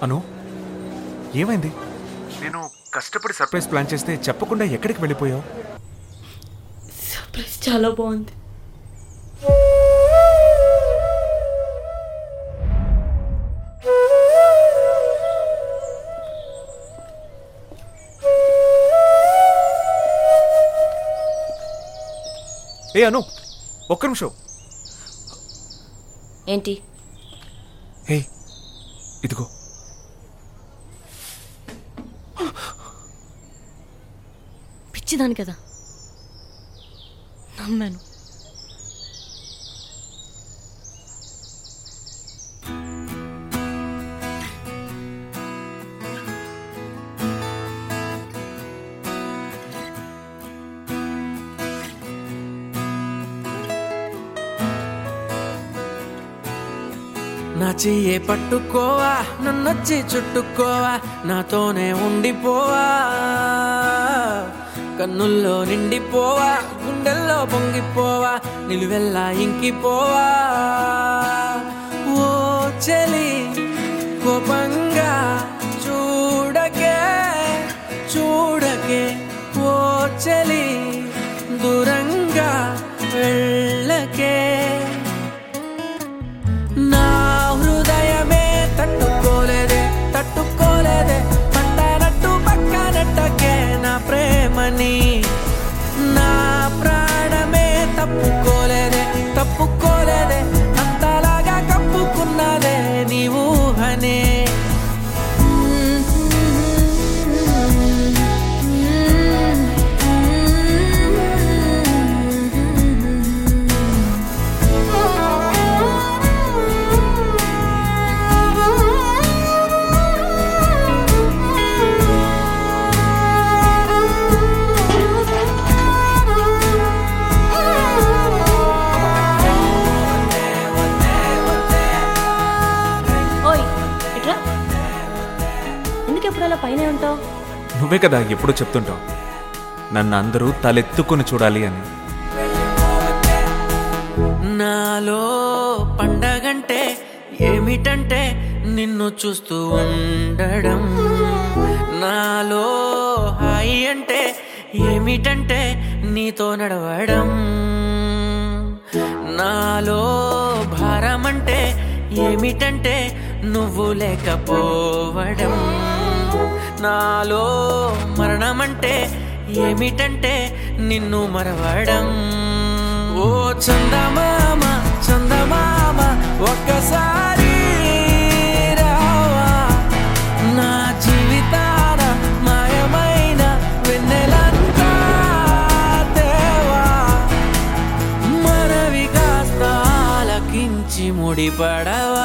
అను ఏమైంది నేను కష్టపడి సర్ప్రైజ్ ప్లాన్ చేస్తే చెప్పకుండా ఎక్కడికి వెళ్ళిపోయావు సర్ప్రైజ్ చాలా బాగుంది ఏ అను ఒక్క నిమిషం ఏంటి హే ఇదిగో పిచ్చిదాని కదా నమ్మాను నా చెయ్యే పట్టుకోవా నన్నొచ్చి చుట్టుకోవా నాతోనే ఉండిపోవా కన్నుల్లో నిండిపోవా గుండెల్లో పొంగిపోవా నిలువెల్లా ఇంకిపోవా ఓ చెలి కోపంగా చూడకే చూడకే ఓ చెలి దూరంగా వెళ్ళకే నా హృదయమే తట్టుకోలేదే తట్టుకోలేదే పట్టనట్టు పక్కనట్టకే నా ప్రేమని నా ప్రాణమే తప్పుకోలేదే తప్పుకోలేదే అంతలాగా కప్పుకున్నదే నీ ఊహనే ఓయ్ ఇట్లా ఎందుకు ఎప్పుడు అలా పైన ఉంటావు నువ్వే కదా ఎప్పుడు చెప్తుంటావు నన్ను అందరూ తలెత్తుకొని చూడాలి అని నాలో పండగంటే ఏమిటంటే నిన్ను చూస్తూ ఉండడం నాలో హాయి అంటే ఏమిటంటే నీతో నడవడం నాలో భారం అంటే ఏమిటంటే నువ్వు లేకపోవడం నాలో మరణమంటే ఏమిటంటే నిన్ను మరవడం ఓ చందమామ చందమామ ఒక్కసారి రావా నా జీవితాన మాయమైన వెన్నెలంతా తేవా మనవి కాస్త ఆలకించి ముడిపడవా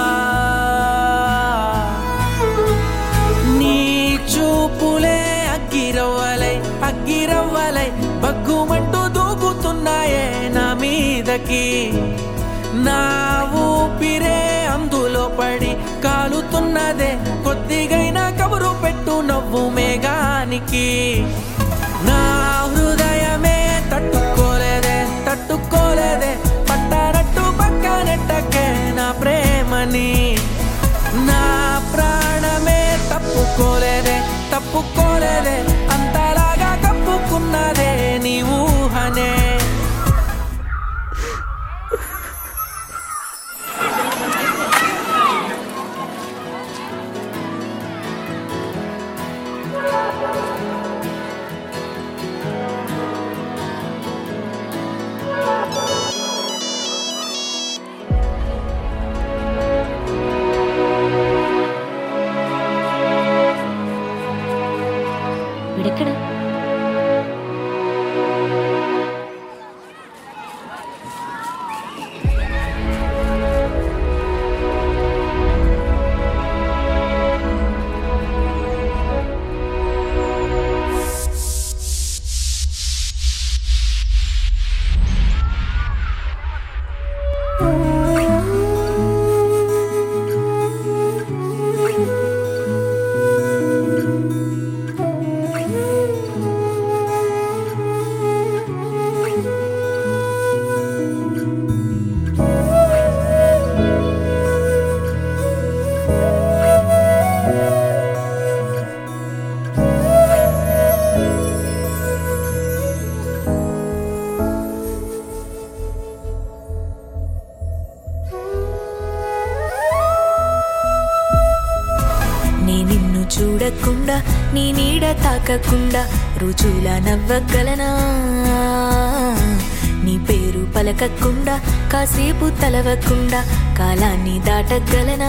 నీ చూపులే అగ్గిరవ్వలై అగ్గిరవ్వలై బగ్గుమంటూ దూకుతున్నాయే నా మీదకి నా ఊపిరే అందులో పడి కాలుతున్నదే కొద్దిగైనా కబురు పెట్టు నవ్వు మేఘానికి నా హృదయమే తట్టుకోలేదే తట్టుకోలేదే పట్టారట్టు పక్కనెట్టకే నా ప్రేమని నా ప్రాణమే తప్పుకోలేదే తప్పుకోలేదే అంతలాగా కప్పుకున్నదే నీ ఊహనే వీడెక్కడ చూడకుండా నీ నీడ తాకకుండా రుజుల నవ్వగలనా నీ పేరు పలకకుండా కాసేపు తలవకుండా కాలాన్ని దాటగలనా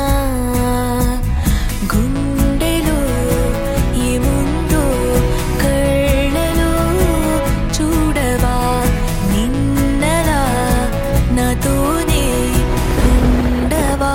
గుండెలో ఏముందో కళ్ళలో చూడవా నిన్నలా నాతోనే ఉండవా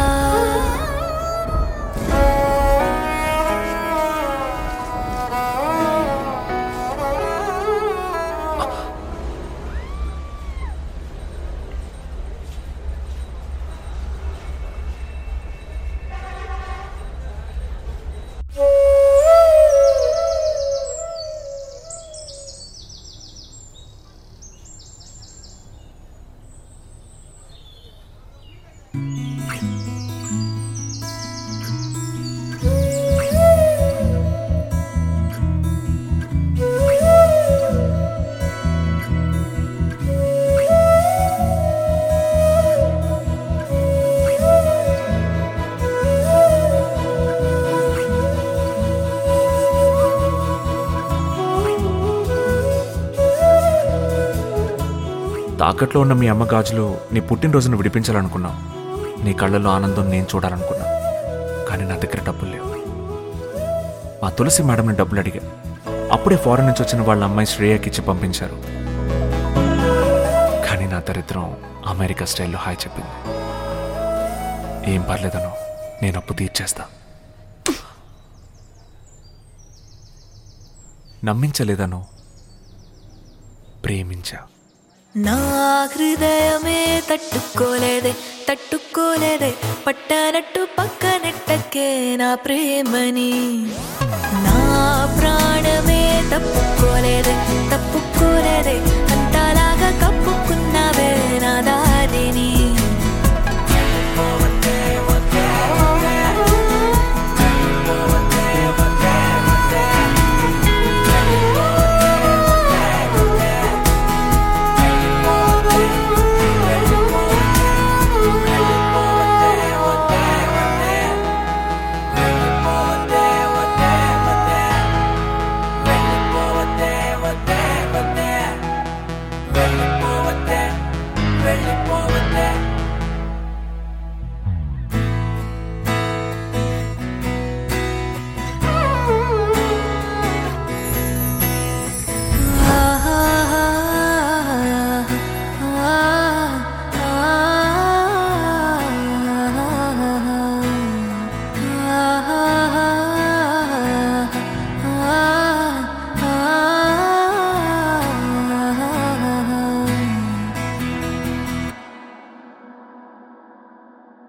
తాకట్లో ఉన్న మీ అమ్మ గాజులు నీ పుట్టినరోజును విడిపించాలనుకున్నాం నీ కళ్ళలో ఆనందం నేను చూడాలనుకున్నా కానీ నా దగ్గర డబ్బులు లేవు మా తులసి మేడంని డబ్బులు అడిగా అప్పుడే ఫారెన్ నుంచి వచ్చిన వాళ్ళ అమ్మాయి శ్రేయకి ఇచ్చి పంపించారు కానీ నా దరిద్రం అమెరికా స్టైల్లో హాయ్ చెప్పింది ఏం పర్లేదను నేను అప్పు తీర్చేస్తా నమ్మించలేదను ప్రేమించా నా హృదయమే తట్టుకోలేదే తట్టుకోలేదే పట్టనట్టు పక్కనెట్టకే నా ప్రేమని నా ప్రాణమే తప్పుకోలేదే తప్పుకోలేదే